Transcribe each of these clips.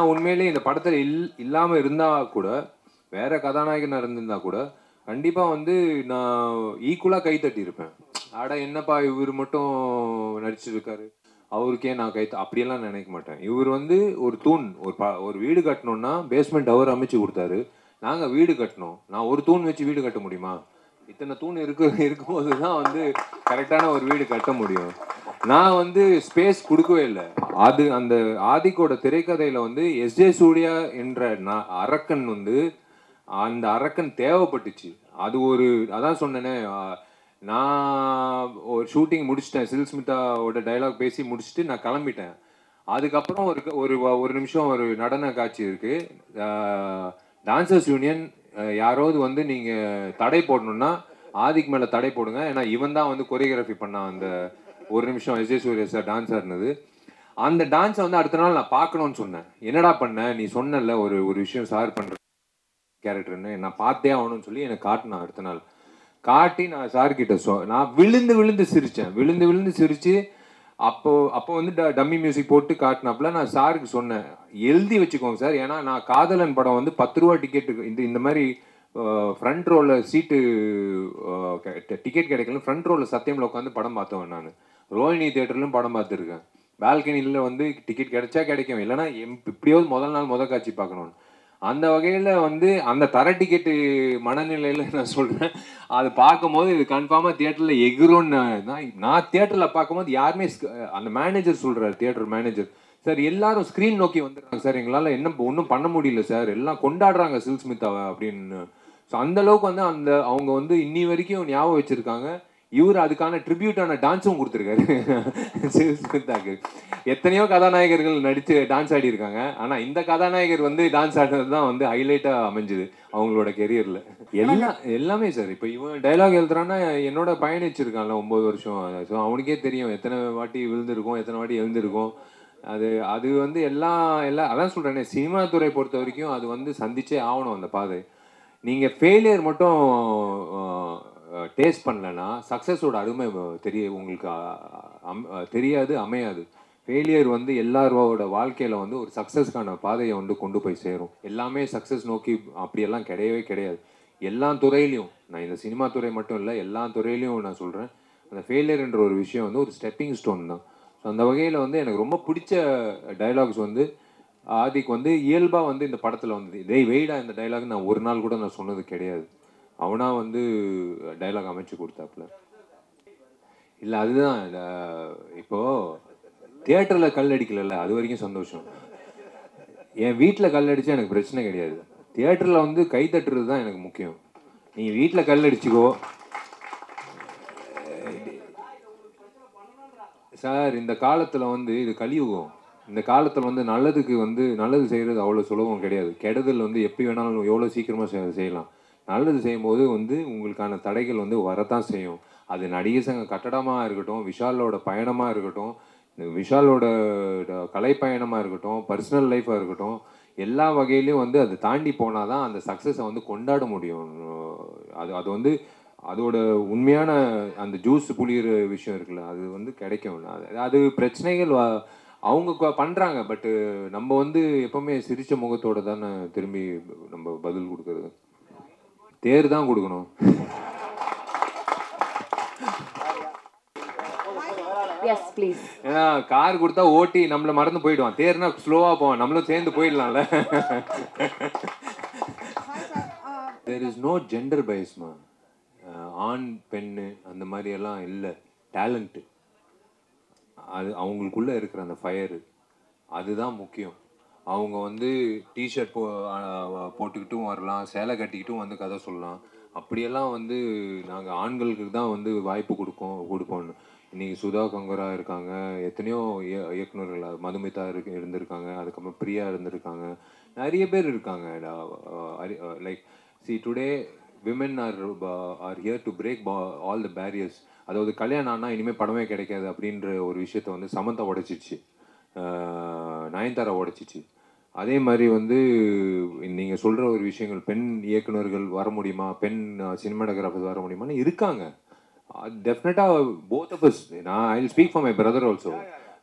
நான் உண்மையிலேயே இந்த படத்தில் இல் இல்லாமல் இருந்தால் கூட வேற கதாநாயகனாக இருந்திருந்தா கூட கண்டிப்பாக வந்து நான் ஈக்குவலாக கை தட்டியிருப்பேன் அட என்னப்பா இவர் மட்டும் நடிச்சிருக்காரு அவருக்கே நான் கை த- அப்படியெல்லாம் நினைக்க மாட்டேன் இவர் வந்து ஒரு தூண் ஒரு ப ஒரு வீடு கட்டணும்னா பேஸ்மெண்ட் அவர் அமைச்சு கொடுத்தாரு நாங்கள் வீடு கட்டணும் நான் ஒரு தூண் வச்சு வீடு கட்ட முடியுமா இத்தனை தூண் இருக்கு இருக்கும்போது தான் வந்து கரெக்டான ஒரு வீடு கட்ட முடியும் நான் வந்து ஸ்பேஸ் கொடுக்கவே இல்லை அது அந்த ஆதிக்கோட திரைக்கதையில வந்து எஸ்ஜே சூர்யா என்ற ந- அரக்கன் வந்து அந்த அரக்கன் தேவைப்பட்டுச்சு அது ஒரு அதான் சொன்னேனே ஆ, நான் ஒரு ஷூட்டிங் முடிச்சிட்டேன் சில் ஸ்மிதாவோட டைலாக் பேசி முடிச்சுட்டு நான் கிளம்பிட்டேன் அதுக்கப்புறம் ஒரு ஒரு ஒரு நிமிஷம் ஒரு நடன காட்சி இருக்கு டான்சர்ஸ் யூனியன் யாராவது வந்து நீங்க தடை போடணும்னா ஆதிக்கு மேல தடை போடுங்க ஏன்னா இவன் தான் வந்து கொரியோகிராஃபி பண்ணான் அந்த ஒரு நிமிஷம் S J Suryah sir dance ஆடினது அந்த டான்ஸை வந்து அடுத்த நாள் நான் பார்க்கணும்னு சொன்னேன் என்னடா பண்ண நீ சொன்னல ஒரு ஒரு விஷயம் சார் பண்ற கேரக்டர்னு நான் பார்த்தே ஆகணும்னு சொல்லி எனக்கு காட்டினான் அடுத்த நாள் காட்டி நான் சார் கிட்ட சொ நான் விழுந்து விழுந்து சிரிச்சேன் விழுந்து விழுந்து சிரிச்சு அப்போ அப்போ வந்து ட- டம்மி மியூசிக் போட்டு காட்டினாப்புல நான் சாருக்கு சொன்னேன் எழுதி வச்சுக்கோங்க சார் ஏன்னா நான் காதலன் படம் வந்து பத்து ரூபா டிக்கெட்டு இந்த இந்த மாதிரி ஃப்ரண்ட் ரோவில் சீட்டு டிக்கெட் கிடைக்கல ஃப்ரண்ட் ரோவில் சத்தியமில் உட்காந்து படம் பார்த்தவன் நான் ரோஹிணி தேட்டர்லையும் படம் பார்த்துருக்கேன் பால்கனியில் வந்து டிக்கெட் கிடைச்சா கிடைக்கும் இல்லைன்னா எம் இப்படியாவது முதல் நாள் முதல் காட்சி பார்க்கணும்னு அந்த வகையில் வந்து அந்த தர டிக்கெட்டு மனநிலையில் நான் சொல்கிறேன் அது பார்க்கும்போது இது கன்ஃபார்மாக தியேட்டரில் எகுரும்னு தான் நான் தியேட்டரில் பார்க்கும்போது யாருமே sc- அந்த மேனேஜர் சொல்கிறார் தியேட்டர் மேனேஜர் சார் எல்லாரும் ஸ்க்ரீன் நோக்கி வந்துடுறாங்க சார் எங்களால் என்ன ஒன்றும் பண்ண முடியல சார் எல்லாம் கொண்டாடுறாங்க சில் ஸ்மிதாவை அப்படின்னு ஸோ அந்த அளவுக்கு வந்து அந்த அவங்க வந்து இன்னி வரைக்கும் ஞாபகம் வச்சிருக்காங்க இவர் அதுக்கான ட்ரிபியூட்டான டான்ஸும் கொடுத்துருக்காரு சில் ஸ்மிதாக்கு எத்தனையோ கதாநாயகர்கள் நடித்து டான்ஸ் ஆடி இருக்காங்க ஆனால் இந்த கதாநாயகர் வந்து டான்ஸ் ஆடினது தான் வந்து ஹைலைட்டாக அமைஞ்சுது அவங்களோட கெரியரில் எல்லாம் எல்லாமே சார் இப்போ இவன் டைலாக் எழுதுறான்னா என்னோட பயணிச்சிருக்கான்ல ஒம்பது வருஷம் ஸோ அவனுக்கே தெரியும் எத்தனை வாட்டி விழுந்திருக்கும் எத்தனை வாட்டி எழுந்திருக்கும் அது அது வந்து எல்லாம் எல்லாம் அதான் சொல்கிறேனே சினிமா துறை பொறுத்த வரைக்கும் அது வந்து சந்திச்சே ஆகணும் அந்த பாதை நீங்கள் ஃபெயிலியர் மட்டும் டேஸ்ட் பண்ணலன்னா சக்ஸஸோட அருமை வ- தெரிய உங்களுக்கு அ- அம்- அ, தெரியாது அமையாது ஃபெயிலியர் வந்து எல்லாரோட வாழ்க்கையில் வந்து ஒரு சக்ஸஸ்க்கான பாதையை வந்து கொண்டு போய் சேரும் எல்லாமே சக்ஸஸ் நோக்கி அப்படியெல்லாம் கிடையவே கிடையாது எல்லா துறையிலையும் நான் இந்த சினிமா துறை மட்டும் இல்லை எல்லா துறையிலையும் நான் சொல்கிறேன் அந்த ஃபெயிலியர்ன்ற ஒரு விஷயம் வந்து ஒரு ஸ்டெப்பிங் ஸ்டோன் தான் ஸோ அந்த வகையில் வந்து எனக்கு ரொம்ப பிடிச்ச டைலாக்ஸ் வந்து ஆதிக்கு வந்து இயல்பாக வந்து இந்த படத்தில் வந்தது டேய் வெயிடா இந்த டைலாக் நான் ஒரு நாள் கூட நான் சொன்னது கிடையாது அவனா வந்து டைலாக் அமைச்சு கொடுத்தாப்புல இல்லை அதுதான் அஹ், இப்போ தியேட்டரில் கல் அடிக்கல அது வரைக்கும் சந்தோஷம் என் வீட்டில் கல் அடிச்சா எனக்கு பிரச்சனை கிடையாது தியேட்டரில் வந்து கை தட்டுறது தான் எனக்கு முக்கியம் நீ வீட்டில் கல் அடிச்சுக்கோ சார் இந்த காலத்தில் வந்து இது கலியுகம் இந்த காலத்தில் வந்து நல்லதுக்கு வந்து நல்லது செய்கிறது அவ்வளோ சுலபம் கிடையாது கெடுதல் வந்து எப்படி வேணாலும் எவ்வளோ சீக்கிரமாக செய்யலாம் நல்லது செய்யும்போது வந்து உங்களுக்கான தடைகள் வந்து வரத்தான் செய்யும் அது நடிகர் சங்க கட்டடமாக இருக்கட்டும் விஷாலோட பயணமாக இருக்கட்டும் இந்த விஷாலோட ட- கலைப்பயணமாக இருக்கட்டும் பர்சனல் லைஃபாக இருக்கட்டும் எல்லா வகையிலையும் வந்து அதை தாண்டி போனால் தான் அந்த சக்ஸஸை வந்து கொண்டாட முடியும் அது அது வந்து அதோட உண்மையான அந்த ஜூஸ் புளியிற விஷயம் இருக்குல்ல அது வந்து கிடைக்கும் அது- அது பிரச்சனைகள் வ- அவங்க கொ- பண்றாங்க பட்டு நம்ம வந்து எப்பவுமே சிரிச்ச முகத்தோட தானே திரும்பி நம்ம பதில் கொடுக்கறது தேர் தான் கொடுக்கணும் எஸ் ப்ளீஸ் ஏன்னா கார் கொடுத்தா ஓட்டி நம்மள மறந்து போயிடுவான் தேர்னா ஸ்லோவா போவான் நம்மளும் சேர்ந்து போயிடலாம்ல தேர் இஸ் நோ ஜெண்டர் பயஸ்மா ஆண் பெண்ணு அந்த மாதிரி எல்லாம் இல்லை டேலண்ட்டு அது அவங்களுக்குள்ள இருக்கிற அந்த ஃபயரு அதுதான் முக்கியம் அவங்க வந்து டிஷர்ட் போ ஆ, போட்டுக்கிட்டும் வரலாம் சேலை கட்டிக்கிட்டும் வந்து கதை சொல்லலாம் அப்படியெல்லாம் வந்து நாங்கள் ஆண்களுக்கு தான் வந்து வாய்ப்பு கொடுப்போம் கொடுப்போம்னு இன்னைக்கு சுதா கங்கரா இருக்காங்க எத்தனையோ இய- இயக்குனர்கள் மதுமிதா இருக்கு இருந்திருக்காங்க அதுக்கப்புறம் பிரியா இருந்திருக்காங்க நிறைய பேர் இருக்காங்க like see today women are are here to break all the barriers அதாவது கல்யாணம் ஆனால் இனிமேல் படமே கிடைக்காது அப்படின்ற ஒரு விஷயத்த வந்து சமந்தா உடைச்சிச்சு ஆஹ் நயன்தாரா உடைச்சிச்சு அதே மாதிரி வந்து நீங்கள் சொல்கிற ஒரு விஷயங்கள் பெண் இயக்குனர்கள் வர முடியுமா பெண் சினிமாட்டோகிராஃபர்ஸ் வர முடியுமான்னு இருக்காங்க டெஃபினட்டாக போத் ஆஃப் அஸ் நான் I speak for my brother also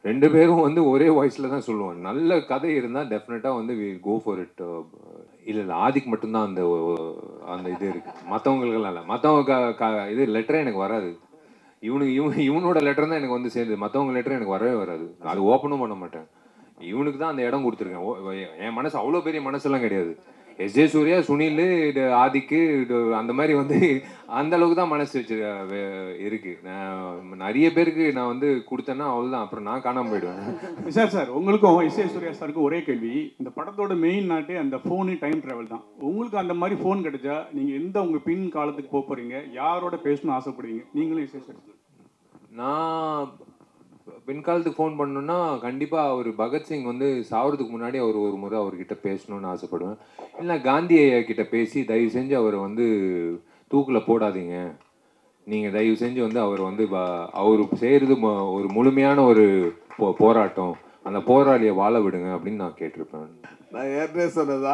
ரெண்டு பேரும் வந்து ஒரே வாய்ஸில் தான் சொல்லுவோம் நல்ல கதை இருந்தால் டெஃபினட்டாக வந்து வி கோ ஃபார் இட் இல்லை இல்லை ஆதிக்கு மட்டும்தான் அந்த uh, அந்த இது இருக்குது மற்றவங்களுக்கெல்லாம் இல்லை மற்றவங்க க க இது லெட்டரே எனக்கு வராது இவனுக்கு இவன் இவனோட லெட்டர் தான் எனக்கு வந்து சேர்ந்து மற்றவங்க லெட்டர் எனக்கு வரவே வராது அது ஓப்பனும் பண்ண மாட்டேன் இவனுக்கு தான் அந்த இடம் கொடுத்துருக்கேன் ஓ, என் மனசு அவ்வளோ பெரிய மனசெல்லாம் கிடையாது எஸ் ஜே சூர்யா சுனில் இது ஆதிக்கு இது அந்த மாதிரி வந்து அந்த அளவுக்கு தான் மனசு வச்சு வே- இருக்கு நான் நிறைய பேருக்கு நான் வந்து கொடுத்தேன்னா அவ்வளோதான் அப்புறம் நான் காணாம போயிடுவேன் சார் சார் உங்களுக்கும் இசை சூர்யா சாருக்கும் ஒரே கேள்வி இந்த படத்தோட மெயின் நாட்டே அந்த ஃபோனு டைம் ட்ராவல் தான் உங்களுக்கு அந்த மாதிரி ஃபோன் கிடைச்சா நீங்கள் எந்த உங்கள் பின் காலத்துக்கு போக போகிறீங்க யாரோட பேசணும்னு ஆசைப்படுவீங்க நீங்களும் இசை சூர்யா நான் பின்காலத்துக்கு ஃபோன் பண்ணணும்னா கண்டிப்பாக அவர் பகத்சிங் வந்து சாவறதுக்கு முன்னாடி அவர் ஒரு முறை அவர்கிட்ட பேசணும்னு ஆசைப்படுவேன் இல்லை காந்தி ஐயா கிட்ட பேசி தயவு செஞ்சு அவரை வந்து தூக்கில் போடாதீங்க நீங்கள் தயவு செஞ்சு வந்து அவர் வந்து வ- அவர் செய்கிறது ம- ஒரு முழுமையான ஒரு போ போராட்டம் அந்த போராளியை வாழ விடுங்க அப்படின்னு நான் கேட்டிருப்பேன் நான் ஏற்கனவே சொன்னதா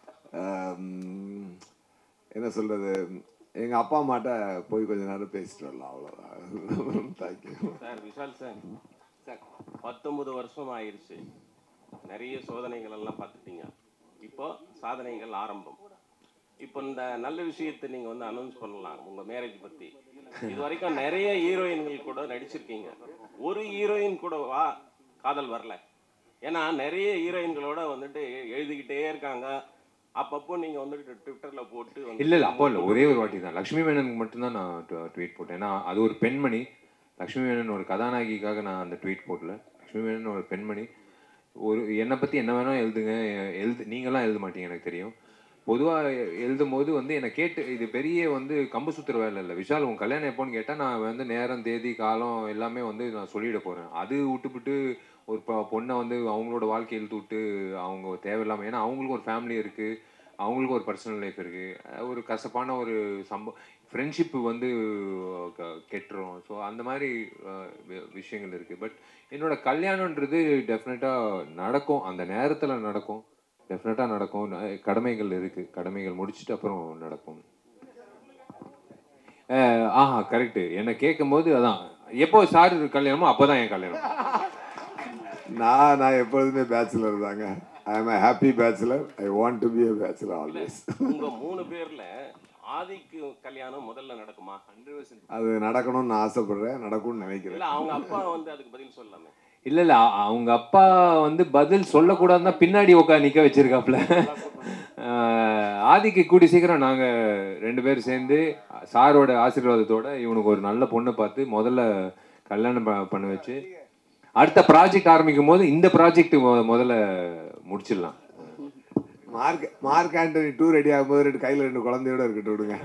ஆம், என்ன சொல்றது எங்க அப்பா அம்மாட்ட போய் கொஞ்ச நேரம் பேசிட்டு வரலாம் அவ்வளோதான் thank you sir Vishal sir sir பத்தொன்பது வருஷம் ஆயிருச்சு நிறைய சோதனைகள் எல்லாம் பார்த்துட்டீங்க இப்போ சாதனைகள் ஆரம்பம் இப்போ இந்த நல்ல விஷயத்தை நீங்க வந்து அனௌன்ஸ் பண்ணலாம் உங்க மேரேஜ் பத்தி இது வரைக்கும் நிறைய ஹீரோயின்கள் கூட நடிச்சிருக்கீங்க ஒரு ஹீரோயின் கூட வா காதல் வரல ஏன்னா நிறைய ஹீரோயின்களோட வந்துட்டு எழுதிக்கிட்டே இருக்காங்க அப்பப்போ நீங்க வந்துட்டு ட்விட்டர்ல போட்டு வந்து இல்லை இல்லை அப்போ இல்லை ஒரே ஒரு வாட்டி தான் லக்ஷ்மி மேனனுக்கு மட்டும்தான் நான் ட்வீட் போட்டேன் ஏன்னா அது ஒரு பெண்மணி லக்ஷ்மி மேனன் ஒரு கதாநாயகிக்காக நான் அந்த ட்வீட் போடல லக்ஷ்மி மேனன் ஒரு பெண்மணி ஒரு என்னை பற்றி என்ன வேணால் எழுதுங்க எழுது நீங்களாம் எழுத மாட்டீங்க எனக்கு தெரியும் பொதுவாக எழுதும் போது வந்து என்னை கேட்டு இது பெரிய வந்து கம்பு சுத்துற வேலை இல்லை விஷால் உன் கல்யாணம் எப்போன்னு கேட்டால் நான் வந்து நேரம் தேதி காலம் எல்லாமே வந்து நான் சொல்லிட போகிறேன் அது விட்டுவிட்டு ஒரு பொ பொண்ணை வந்து அவங்களோட வாழ்க்கையை இழுத்து விட்டு அவங்க தேவையில்லாமல் ஏன்னா அவங்களுக்கும் ஒரு ஃபேமிலி இருக்குது அவங்களுக்கும் ஒரு பர்சனல் லைஃப் இருக்குது ஒரு கசப்பான ஒரு சம்ப ஃப்ரெண்ட்ஷிப் வந்து க- கெட்டுரும் ஸோ அந்த மாதிரி அஹ், வி- விஷயங்கள் இருக்குது பட் என்னோட கல்யாணன்றது டெஃபினட்டாக நடக்கும் அந்த நேரத்தில் நடக்கும் டெஃபினட்டாக நடக்கும் ந- கடமைகள் இருக்குது கடமைகள் முடிச்சுட்டு அப்புறம் நடக்கும் அஹ், ஆஹா கரெக்டு என்னை கேட்கும்போது அதான் எப்போ சார் கல்யாணமோ அப்போ தான் என் கல்யாணம் நான் நான் எப்பொழுதுமே பேச்சுலர் தாங்க I am happy bachelor I want to be a bachelor always உங்க மூணு பேர்ல ஆதிக்கு கல்யாணம் முதல்ல நடக்குமா அது நடக்கணும்னு நான் ஆசைப்படுறேன் நடக்கும்னு நினைக்கிறேன் இல்ல அவங்க அப்பா வந்து அதுக்கு பதில் சொல்லாமே இல்ல இல்ல அ- அவங்க அப்பா வந்து பதில் சொல்லக்கூடாதுன்னா பின்னாடி உட்காந்து நிக்க வச்சிருக்காப்ல ஆஹ் ஆதிக்கு கூடி சீக்கிரம் நாங்க ரெண்டு பேரும் சேர்ந்து சாரோட ஆசீர்வாதத்தோட இவனுக்கு ஒரு நல்ல பொண்ணை பார்த்து முதல்ல கல்யாணம் ப- பண்ண வச்சு அடுத்த ப்ராஜெக்ட் ஆரம்பிக்கும் போது இந்த ப்ராஜெக்ட் முதல்ல முடிச்சிடலாம் Mark Mark Antony two ready ஆகும்போது ரெண்டு கையில் ரெண்டு குழந்தையோட இருக்கட்டும் விடுங்க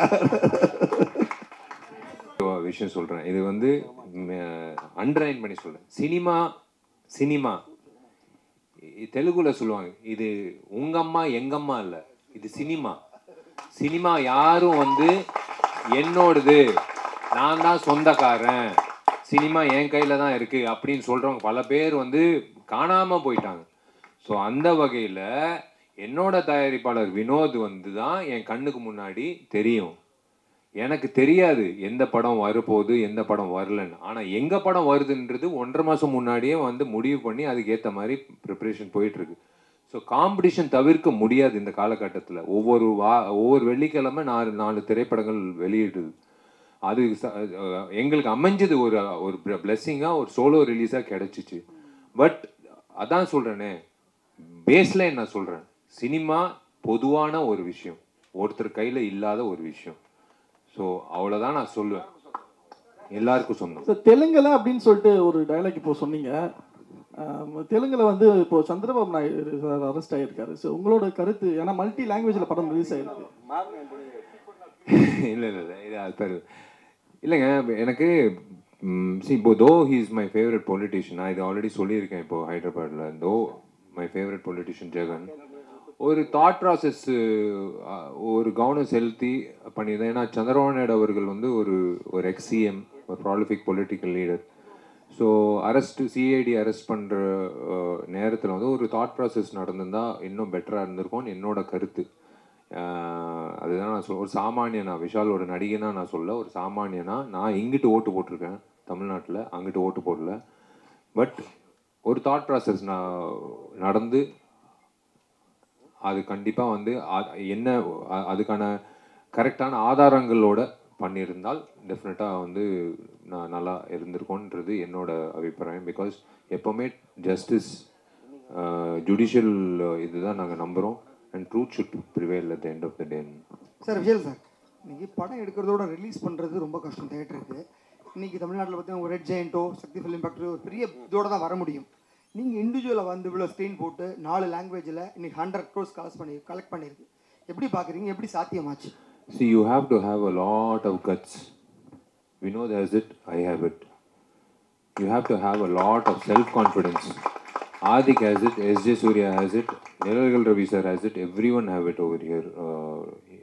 ஒரு விஷயம் சொல்றேன் இது வந்து அண்டர்லைன் பண்ணி சொல்றேன் சினிமா சினிமா இ- தெலுங்குல சொல்லுவாங்க இது உங்க அம்மா எங்க அம்மா இல்ல இது சினிமா சினிமா யாரும் வந்து என்னோடது நான் தான் சொந்தக்காரன் சினிமா என் கையில தான் இருக்கு அப்படின்னு சொல்றவங்க பல பேர் வந்து காணாம போயிட்டாங்க ஸோ அந்த வகையில என்னோட தயாரிப்பாளர் வினோத் வந்து தான் என் கண்ணுக்கு முன்னாடி தெரியும் எனக்கு தெரியாது எந்த படம் வரப்போகுது எந்த படம் வரலன்னு ஆனால் எங்க படம் வருதுன்றது ஒன்றரை மாதம் முன்னாடியே வந்து முடிவு பண்ணி அதுக்கு ஏற்ற மாதிரி ப்ரிப்பரேஷன் போயிட்டு இருக்கு ஸோ காம்படிஷன் தவிர்க்க முடியாது இந்த காலகட்டத்தில் ஒவ்வொரு வா ஒவ்வொரு வெள்ளிக்கிழமை நாலு நாலு திரைப்படங்கள் வெளியிடுது அது ச- அஹ் எங்களுக்கு அமைஞ்சது ஒரு ஒரு பிளெஸ்ஸிங்காக ஒரு சோலோ ரிலீஸாக கிடைச்சிச்சு பட் அதான் சொல்கிறேனே பேஸ்லைன் நான் சொல்கிறேன் சினிமா பொதுவான ஒரு விஷயம் ஒருத்தர் கையில் இல்லாத ஒரு விஷயம் ஸோ அவ்வளோதான் நான் சொல்லுவேன் எல்லாருக்கும் சொந்தம் சார் தெலுங்குல அப்படின்னு சொல்லிட்டு ஒரு டயலாக் இப்போ சொன்னீங்க ஆம், தெலுங்குல வந்து இப்போ சந்திரபாபு நாயுடு சார் அரெஸ்ட் ஆகியிருக்காரு ஸோ உங்களோட கருத்து ஏன்னா மல்டி லாங்குவேஜில் படம் ரிலீஸ் ஆயிருக்கு இல்லை இல்லை இல்லை இது அது பேர் இல்லைங்க எனக்கு சி இப்போ தோ ஹீஸ் மை ஃபேவரட் பொலிட்டிஷியன் நான் இது ஆல்ரெடி சொல்லியிருக்கேன் இப்போ ஹைதராபாத்தில் தோ மை ஃபேவரட் பொலிட்டிஷியன் ஜெகன் ஒரு தாட் ப்ராசஸ் ஒரு கவனம் செலுத்தி பண்ணியிருந்தேன் ஏன்னா சந்திரபாபு நாயுடு அவர்கள் வந்து ஒரு ஒரு எக்ஸிஎம் ஒரு prolific political leader so arrest CID arrest பண்ணுற நேரத்தில் வந்து ஒரு தாட் ப்ராசஸ் நடந்திருந்தா இன்னும் பெட்டராக இருந்திருக்கும்னு என்னோட கருத்து ஆஹ் அதுதான் நான் சொல் ஒரு சாமானியனா விஷாலோட நடிகனா நான் சொல்ல ஒரு சாமானியனா நான் இங்கிட்டு ஓட்டு போட்டிருக்கேன் தமிழ்நாட்டில் அங்கிட்டு ஓட்டு போடல பட் ஒரு தாட் ப்ராசஸ் நான் நடந்து அது கண்டிப்பாக வந்து அ- என்ன அ- அதுக்கான கரெக்டான ஆதாரங்களோட பண்ணியிருந்தால் டெஃபினட்டாக வந்து நான் நல்லா இருந்திருக்கோன்றது என்னோட அபிப்பிராயம் பிகாஸ் எப்போவுமே ஜஸ்டிஸ் ஜுடிஷியல் இதுதான் நாங்கள் நம்புகிறோம் and truth should prevail at the end of the day sir விஷயம் சார் இன்னைக்கு படம் எடுக்கிறதோட ரிலீஸ் பண்ணுறது ரொம்ப கஷ்டம் தேட்டருக்கு இன்னைக்கு தமிழ்நாட்டில் பார்த்தீங்கன்னா ஒரு ரெட் ஜெயண்டோ சக்தி ஃபிலிம் ஃபேக்டரி ஒரு பெரிய இதோட தான் வர முடியும் நீங்கள் இண்டிவிஜுவலாக வந்து இவ்வளோ ஸ்க்ரீன் போட்டு நாலு லாங்குவேஜில் இன்னைக்கு ஹண்ட்ரட் க்ரோஸ் கலெக்ட் பண்ணி கலெக்ட் பண்ணியிருக்கு எப்படி பார்க்குறீங்க எப்படி சாத்தியமாச்சு See, you have to have a lot of guts. Vinod has it, I have it. You have to have a lot of self confidence. Adik has it, SJ Surya has it, Nilalgal Ravi sir has it, everyone have it over here. Uh,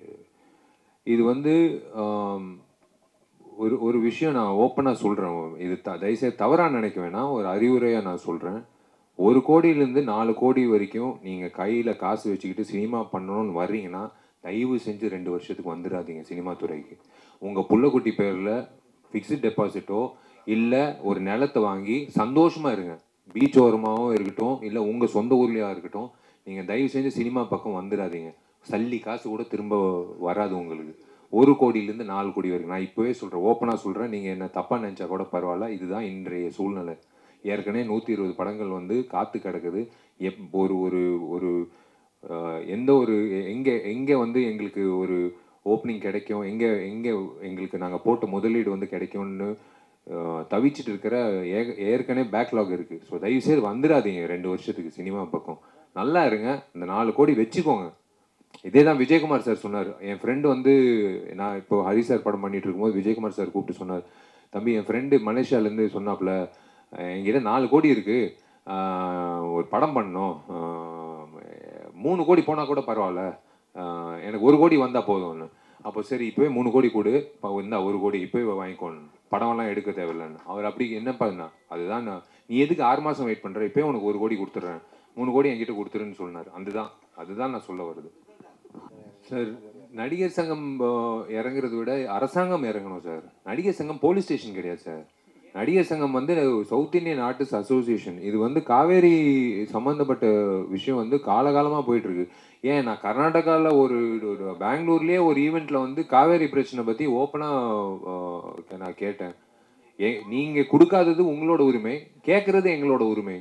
இது வந்து ஆம், ஒரு ஒரு விஷயம் நான் ஓப்பனாக சொல்கிறேன் இது த தயவுசெய்து தவறாக நினைக்க வேணாம் ஒரு அறிவுரையாக நான் சொல்கிறேன் ஒரு கோடியிலேருந்து நாலு கோடி வரைக்கும் நீங்கள் கையில் காசு வச்சுக்கிட்டு சினிமா பண்ணணும்னு வர்றீங்கன்னா தயவு செஞ்சு ரெண்டு வருஷத்துக்கு வந்துடாதீங்க சினிமா துறைக்கு உங்கள் புள்ளக்குட்டி பேரில் ஃபிக்ஸ்ட் டெபாசிட்டோ இல்லை ஒரு நிலத்தை வாங்கி சந்தோஷமாக இருங்க பீச் ஓரமாகவும் இருக்கட்டும் இல்லை உங்கள் சொந்த ஊர்லேயா இருக்கட்டும் நீங்கள் தயவு செஞ்சு சினிமா பக்கம் வந்துடாதீங்க சல்லி காசு கூட திரும்ப வராது உங்களுக்கு ஒரு கோடியிலேருந்து நாலு கோடி வரைக்கும் நான் இப்போவே சொல்கிறேன் ஓப்பனாக சொல்கிறேன் நீங்கள் என்ன தப்பாக நினச்சா கூட பரவாயில்ல இதுதான் இன்றைய சூழ்நிலை ஏற்கனவே நூற்றி இருபது படங்கள் வந்து காத்து கிடக்குது எப் ஒரு ஒரு ஒரு அஹ், எந்த ஒரு எங்கே எங்கே வந்து எங்களுக்கு ஒரு ஓப்பனிங் கிடைக்கும் எங்கே எங்கே எங்களுக்கு நாங்கள் போட்ட முதலீடு வந்து கிடைக்கும்னு அஹ், தவிச்சிட்டு இருக்கிற ஏக ஏற்கனவே பேக்லாக் இருக்குது ஸோ தயவுசெய்து வந்துடாதீங்க ரெண்டு வருஷத்துக்கு சினிமா பக்கம் நல்லா இருங்க இந்த நாலு கோடி வச்சுக்கோங்க இதே தான் விஜயகுமார் சார் சொன்னார் என் ஃப்ரெண்டு வந்து நான் இப்போ ஹரி சார் படம் பண்ணிட்டு இருக்கும்போது விஜயகுமார் சார் கூப்பிட்டு சொன்னார் தம்பி என் ஃப்ரெண்டு மலேசியாலேருந்து சொன்னாப்புல "அஹ் என்கிட்ட நாலு கோடி இருக்குது ஒரு படம் பண்ணோம் ஆஹ் மூணு கோடி போனால் கூட பரவாயில்ல ஆஹ் எனக்கு ஒரு கோடி வந்தால் போதும்னு அப்போ சரி இப்போவே மூணு கோடி கொடு இப்போ இந்தா ஒரு கோடி இப்போவே வாங்கிக்கோன்னு படம்லாம் எடுக்க தேவையில்லைன்னு அவர் அப்படி என்ன பண்ணா அதுதான் நான் நீ எதுக்கு ஆறு மாதம் வெயிட் பண்ணுற இப்போயே உனக்கு ஒரு கோடி கொடுத்துட்றேன் மூணு கோடி என்கிட்ட கொடுத்துருன்னு சொன்னார் அதுதான் அதுதான் நான் சொல்ல வருது சார் நடிகர் சங்கம் அஹ், இறங்குறதை விட அரசாங்கம் இறங்கணும் சார் நடிகர் சங்கம் போலீஸ் ஸ்டேஷன் கிடையாது சார் நடிகர் சங்கம் வந்து சவுத் இந்தியன் ஆர்டிஸ்ட் அசோசியேஷன் இது வந்து காவேரி சம்மந்தப்பட்ட விஷயம் வந்து காலகாலமாக போயிட்டு இருக்கு ஏன் நான் கர்நாடகாவில் ஒரு ஒரு பெங்களூர்லேயே ஒரு ஈவெண்ட்டில் வந்து காவேரி பிரச்சனை பற்றி ஓப்பனாக நான் கேட்டேன் ஏ நீங்கள் கொடுக்காதது உங்களோட உரிமை கேட்குறது எங்களோட உரிமை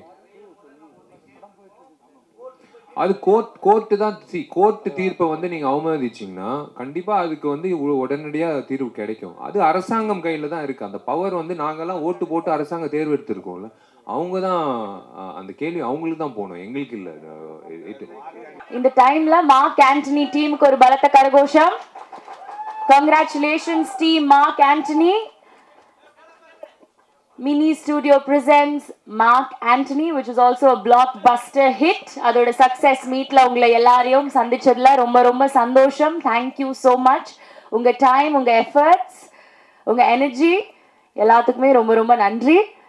அது கோர்ட் கோர்ட்டு தான் சி கோர்ட்டு தீர்ப்பை வந்து நீங்கள் அவமதிச்சிங்கன்னா கண்டிப்பாக அதுக்கு வந்து உ- உடனடியா தீர்வு கிடைக்கும் அது அரசாங்கம் கையில் தான் இருக்குது அந்த பவர் வந்து நாங்கெல்லாம் ஓட்டு போட்டு அரசாங்க தேர்வு எடுத்திருக்கோம்ல அவங்க தான் அஹ், அந்த கேள்வி அவங்களுக்கு தான் போகணும் எங்களுக்கு இல்லை இந்த டைம்ல மார்க் ஆண்டனி டீமுக்கு ஒரு பலத்த கரகோஷம் congratulations team Mark Antony mini studio presents Mark Antony which is also a blockbuster hit அதோட சக்சஸ் மீட்ல உங்களை எல்லாரையும் சந்திச்சதுல ரொம்ப ரொம்ப சந்தோஷம் தேங்க்யூ so மச் உங்க டைம் உங்க எஃபர்ட்ஸ் உங்க எனர்ஜி எல்லாத்துக்குமே ரொம்ப ரொம்ப நன்றி